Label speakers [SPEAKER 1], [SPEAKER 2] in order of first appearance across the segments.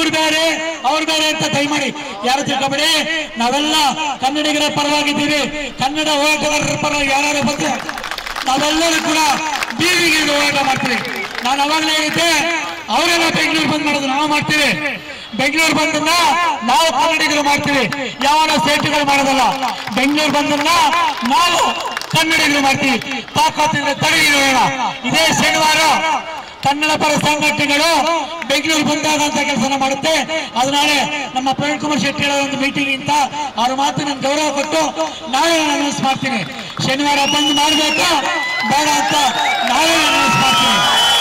[SPEAKER 1] ಇವ್ರು ಬೇರೆ ಅವ್ರು ಬೇರೆ ಅಂತ ದಯಮಾಡಿ ಯಾರು ತಿಳ್ಕೊಬೇಡಿ ನಾವೆಲ್ಲ ಕನ್ನಡಿಗರ ಪರವಾಗಿದ್ದೀವಿ ಕನ್ನಡ ಹೋರಾಟಗಾರರ ಪರವಾಗಿ ಯಾರು ಬಂದ್ರೆ ನಾವೆಲ್ಲರೂ ಕೂಡ ಬೀದಿಗೆ ಹೋರಾಟ ಮಾಡ್ತೀವಿ ನಾನು ಅವಾಗಲೇ ಹೇಳಿದ್ದೆ ಅವರೆಲ್ಲ ಬೆಂಗಳೂರು ಬಂದ್ ಮಾಡೋದು ನಾವು ಮಾಡ್ತೀವಿ ಬೆಂಗಳೂರು ಬಂದನ್ನ ನಾವು ಕನ್ನಡಿಗರು ಮಾಡ್ತೀವಿ ಯಾವ ಸ್ಟೇಟ್ಗಳು ಮಾಡೋದಲ್ಲ ಬೆಂಗಳೂರು ಬಂದನ್ನ ನಾವು ಕನ್ನಡಿಗರು ಮಾಡ್ತೀವಿ ತಾಕತ್ತಿದ್ರೆ ತಡೆಗಿ ನೋಡೋಣ ಇದೇ ಶನಿವಾರ ಕನ್ನಡ ಪರ ಸಂಘಟನೆಗಳು ಬೆಂಗಳೂರು ಬಂದಾಗ ಅಂತ ಕೆಲಸ ಮಾಡುತ್ತೆ ಅದು ನಾಳೆ ನಮ್ಮ ಪ್ರವೀಣ್ ಕುಮಾರ್ ಶೆಟ್ಟಿ ಅವರ ಒಂದು ಮೀಟಿಂಗ್ ಅಂತ ಅವ್ರ ಮಾತು ನನ್ಗೆ ಗೌರವ ಕೊಟ್ಟು ನಾಳೆ ನಾನು ಅನೌನ್ಸ್ ಮಾಡ್ತೀನಿ ಶನಿವಾರ ಬಂದ್ ಮಾಡಬೇಕು ಬೇಡ ಅಂತ ನಾಳೆ ಅನೌನ್ಸ್ ಮಾಡ್ತೀನಿ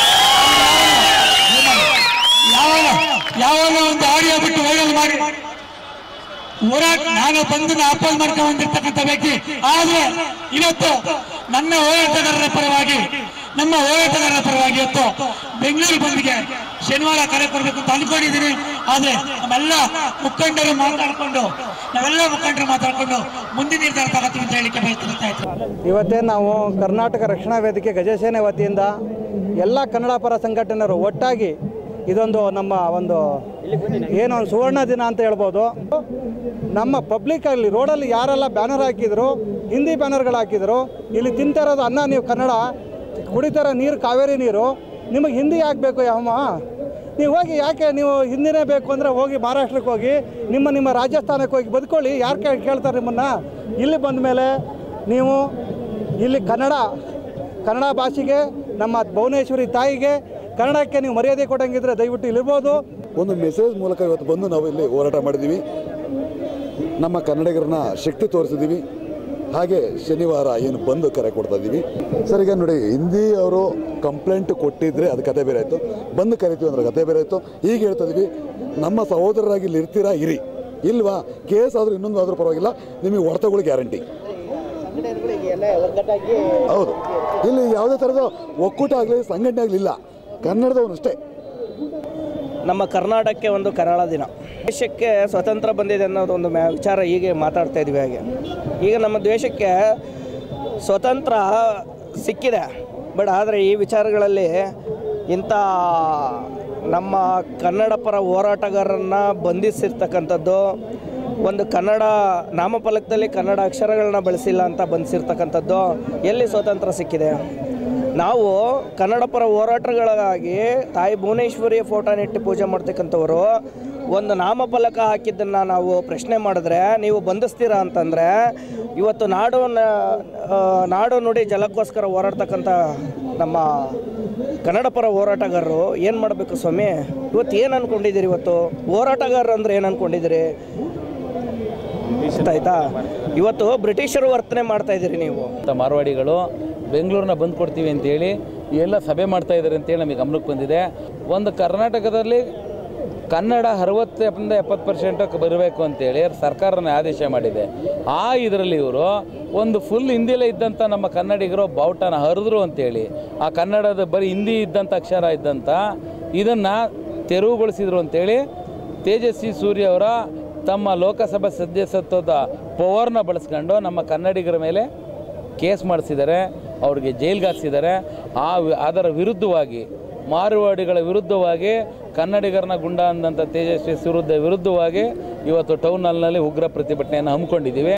[SPEAKER 1] ಯಾವಾಗ ಯಾವಾಗ ಒಂದು ಆಡಿಯೋ ಬಿಟ್ಟು ವೈರಲ್ ಮಾಡಿ ಹೋರಾಟ ನಾನು ಬಂದು ಅಪೋಸ್ ಮಾಡ್ಕೊಂಡು ಬಂದಿರ್ತಕ್ಕಂಥ ವ್ಯಕ್ತಿ ಆದ್ರೆ ಇವತ್ತು ನನ್ನ ಹೋರಾಟಗಾರರ ಪರವಾಗಿ ನಮ್ಮ ಹೋರಾಟಗಾರರ ಪರವಾಗಿ ಇವತ್ತು ಬೆಂಗಳೂರು ಬಂದಿಗೆ ಶನಿವಾರ ಕರೆ ಕೊಡಬೇಕು ಅಂತ ಅನ್ಕೊಂಡಿದ್ದೀನಿ ಆದ್ರೆ ನಮ್ಮೆಲ್ಲ ಮುಖಂಡರು ಮಾತಾಡ್ಕೊಂಡು ನಾವೆಲ್ಲ ಮುಖಂಡರು ಮಾತಾಡ್ಕೊಂಡು ಮುಂದಿನ ನಿರ್ಧಾರ ತಗೋತೀವಿ ಅಂತ ಹೇಳಿಕೆ ಬಯಸ್ತಾ ಇದ್ದೀನಿ
[SPEAKER 2] ಇವತ್ತೇ ನಾವು ಕರ್ನಾಟಕ ರಕ್ಷಣಾ ವೇದಿಕೆ ಗಜಸೇನೆ ವತಿಯಿಂದ ಎಲ್ಲ ಕನ್ನಡ ಪರ ಸಂಘಟನೆಯರು ಒಟ್ಟಾಗಿ ಇದೊಂದು ನಮ್ಮ ಒಂದು ಏನೋ ಒಂದು ಸುವರ್ಣ ದಿನ ಅಂತ ಹೇಳ್ಬೋದು ನಮ್ಮ ಪಬ್ಲಿಕಲ್ಲಿ ರೋಡಲ್ಲಿ ಯಾರೆಲ್ಲ ಬ್ಯಾನರ್ ಹಾಕಿದ್ರು ಹಿಂದಿ ಬ್ಯಾನರ್ಗಳು ಹಾಕಿದ್ರು ಇಲ್ಲಿ ತಿಂತಾ ಇರೋದು ಅನ್ನ ನೀವು ಕನ್ನಡ ಕುಡಿತಾರ ನೀರು ಕಾವೇರಿ ನೀರು ನಿಮಗೆ ಹಿಂದಿ ಆಗಬೇಕು ಯಾವಮ್ಮ ನೀವು ಹೋಗಿ ಯಾಕೆ ನೀವು ಹಿಂದಿನೇ ಬೇಕು ಅಂದರೆ ಹೋಗಿ ಮಹಾರಾಷ್ಟ್ರಕ್ಕೆ ಹೋಗಿ ನಿಮ್ಮ ನಿಮ್ಮ ರಾಜಸ್ಥಾನಕ್ಕೆ ಹೋಗಿ ಬದುಕೊಳ್ಳಿ ಯಾರು ಕೇಳ್ ಕೇಳ್ತಾರೆ ನಿಮ್ಮನ್ನು ಇಲ್ಲಿ ಬಂದ ಮೇಲೆ ನೀವು ಇಲ್ಲಿ ಕನ್ನಡ ಕನ್ನಡ ಭಾಷೆಗೆ ನಮ್ಮ ಭುವನೇಶ್ವರಿ ತಾಯಿಗೆ ಕನ್ನಡಕ್ಕೆ ನೀವು ಮರ್ಯಾದೆ ಕೊಡಂಗಿದ್ರೆ ದಯವಿಟ್ಟು ಇಲ್ಲಿರ್ಬೋದು
[SPEAKER 3] ಒಂದು ಮೆಸೇಜ್ ಮೂಲಕ ಇವತ್ತು ಬಂದು ನಾವು ಇಲ್ಲಿ ಹೋರಾಟ ಮಾಡಿದ್ದೀವಿ ನಮ್ಮ ಕನ್ನಡಿಗರನ್ನ ಶಕ್ತಿ ತೋರಿಸಿದ್ದೀವಿ ಹಾಗೆ ಶನಿವಾರ ಏನು ಬಂದು ಕರೆ ಕೊಡ್ತಾ ಇದ್ದೀವಿ ಸರ್ ಈಗ ನೋಡಿ ಹಿಂದಿ ಅವರು ಕಂಪ್ಲೇಂಟ್ ಕೊಟ್ಟಿದ್ರೆ ಅದು ಕತೆ ಬೇರೆ ಆಯಿತು ಬಂದು ಕರಿತೀವಿ ಅಂದ್ರೆ ಕತೆ ಬೇರೆ ಆಯಿತು ಈಗ ಹೇಳ್ತಾ ಇದೀವಿ ನಮ್ಮ ಸಹೋದರರಾಗಿ ಇಲ್ಲಿ ಇರ್ತೀರಾ ಇರಿ ಇಲ್ವಾ ಕೇಸ್ ಆದರೂ ಇನ್ನೊಂದು ಆದರೂ ಪರವಾಗಿಲ್ಲ ನಿಮಗೆ ಹೊಡೆತಗಳು ಗ್ಯಾರಂಟಿ ಹೌದು ಇಲ್ಲಿ ಯಾವುದೇ ಥರದ ಒಕ್ಕೂಟ ಆಗಲಿ ಸಂಘಟನೆ ಆಗಲಿಲ್ಲ ಕನ್ನಡದವನಷ್ಟೇ
[SPEAKER 4] ನಮ್ಮ ಕರ್ನಾಟಕಕ್ಕೆ ಒಂದು ಕರಾಳ ದಿನ ದೇಶಕ್ಕೆ ಸ್ವತಂತ್ರ ಬಂದಿದೆ ಅನ್ನೋದು ಒಂದು ಮ್ಯಾ ವಿಚಾರ ಹೀಗೆ ಮಾತಾಡ್ತಾ ಇದ್ವಿ ಹಾಗೆ ಈಗ ನಮ್ಮ ದೇಶಕ್ಕೆ ಸ್ವತಂತ್ರ ಸಿಕ್ಕಿದೆ ಬಟ್ ಆದರೆ ಈ ವಿಚಾರಗಳಲ್ಲಿ ಇಂಥ ನಮ್ಮ ಕನ್ನಡ ಪರ ಹೋರಾಟಗಾರರನ್ನು ಬಂಧಿಸಿರ್ತಕ್ಕಂಥದ್ದು ಒಂದು ಕನ್ನಡ ನಾಮಫಲಕದಲ್ಲಿ ಕನ್ನಡ ಅಕ್ಷರಗಳನ್ನ ಬಳಸಿಲ್ಲ ಅಂತ ಬಂಧಿಸಿರ್ತಕ್ಕಂಥದ್ದು ಎಲ್ಲಿ ಸ್ವಾತಂತ್ರ್ಯ ಸಿಕ್ಕಿದೆ ನಾವು ಕನ್ನಡ ಪರ ಹೋರಾಟಗಳಿಗಾಗಿ ತಾಯಿ ಭುವನೇಶ್ವರಿಯ ಫೋಟೋ ನೆಟ್ಟು ಪೂಜೆ ಮಾಡ್ತಕ್ಕಂಥವ್ರು ಒಂದು ನಾಮಫಲಕ ಹಾಕಿದ್ದನ್ನು ನಾವು ಪ್ರಶ್ನೆ ಮಾಡಿದ್ರೆ ನೀವು ಬಂಧಿಸ್ತೀರಾ ಅಂತಂದರೆ ಇವತ್ತು ನಾಡು ನ- ಆ, ನಾಡು ನುಡಿ ಜಲಕ್ಕೋಸ್ಕರ ಹೋರಾಡ್ತಕ್ಕಂಥ ನಮ್ಮ ಕನ್ನಡ ಪರ ಹೋರಾಟಗಾರರು ಏನು ಮಾಡಬೇಕು ಸ್ವಾಮಿ ಇವತ್ತು ಏನು ಅಂದ್ಕೊಂಡಿದ್ದೀರಿ ಇವತ್ತು ಹೋರಾಟಗಾರರು ಅಂದ್ರೆ ಏನು ಅಂದ್ಕೊಂಡಿದ್ದೀರಿ ಇಷ್ಟ ಆಯ್ತಾ ಇವತ್ತು ಬ್ರಿಟಿಷರು ವರ್ತನೆ ಮಾಡ್ತಾ ಇದ್ದೀರಿ ನೀವು
[SPEAKER 5] ಅಂತ ಮಾರ್ವಾಡಿಗಳು ಬೆಂಗಳೂರನ್ನ ಬಂದು ಕೊಡ್ತೀವಿ ಅಂತೇಳಿ ಎಲ್ಲ ಸಭೆ ಮಾಡ್ತಾ ಇದ್ದಾರೆ ಅಂತೇಳಿ ನಮಗೆ ಗಮನಕ್ಕೆ ಬಂದಿದೆ ಒಂದು ಕರ್ನಾಟಕದಲ್ಲಿ ಕನ್ನಡ ಅರವತ್ತರಿಂದ ಎಪ್ಪತ್ತು ಪರ್ಸೆಂಟ್ ಬರಬೇಕು ಅಂತೇಳಿ ಸರ್ಕಾರನ ಆದೇಶ ಮಾಡಿದೆ ಆ ಇದರಲ್ಲಿ ಇವರು ಒಂದು ಫುಲ್ ಹಿಂದಿಲೇ ಇದ್ದಂಥ ನಮ್ಮ ಕನ್ನಡಿಗರು ಬಾವುಟನ ಹರಿದ್ರು ಅಂತೇಳಿ ಆ ಕನ್ನಡದ ಬರೀ ಹಿಂದಿ ಇದ್ದಂಥ ಅಕ್ಷರ ಇದ್ದಂಥ ಇದನ್ನು ತೆರವುಗೊಳಿಸಿದ್ರು ಅಂತೇಳಿ ತೇಜಸ್ವಿ ಸೂರ್ಯ ಅವರ ತಮ್ಮ ಲೋಕಸಭಾ ಸದಸ್ಯತ್ವದ ಪವರ್ನ ಬಳಸ್ಕೊಂಡು ನಮ್ಮ ಕನ್ನಡಿಗರ ಮೇಲೆ ಕೇಸ್ ಮಾಡಿಸಿದ್ದಾರೆ ಅವ್ರಿಗೆ ಜೈಲ್ಗೆ ಹಾಕ್ಸಿದ್ದಾರೆ ಆ ವಿ- ಅದರ ವಿರುದ್ಧವಾಗಿ ಮಾರುವಾಡಿಗಳ ವಿರುದ್ಧವಾಗಿ ಕನ್ನಡಿಗರನ್ನ ಗುಂಡ ಅಂದಂಥ ತೇಜಸ್ವಿ ವಿರುದ್ಧ ವಿರುದ್ಧವಾಗಿ ಇವತ್ತು ಟೌನ್ ಹಾಲ್ನಲ್ಲಿ ಉಗ್ರ ಪ್ರತಿಭಟನೆಯನ್ನು ಹಮ್ಮಿಕೊಂಡಿದ್ದೀವಿ